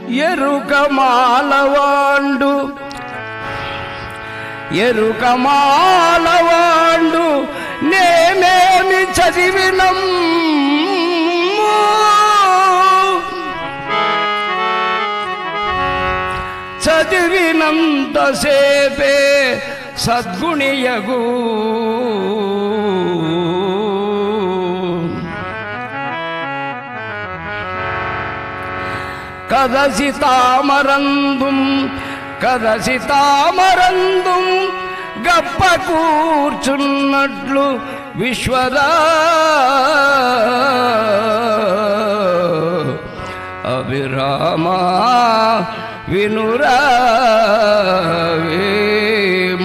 ఎరుక మాలవాండు ఎరుక మాలవాండు నేనేమి చదివినం చదివినంతసేపే సద్గుణియగు కదసి తామరందుం కదసి తామరందుం గప్ప కూర్చున్నట్లు విశ్వరా అభిరామా వినురా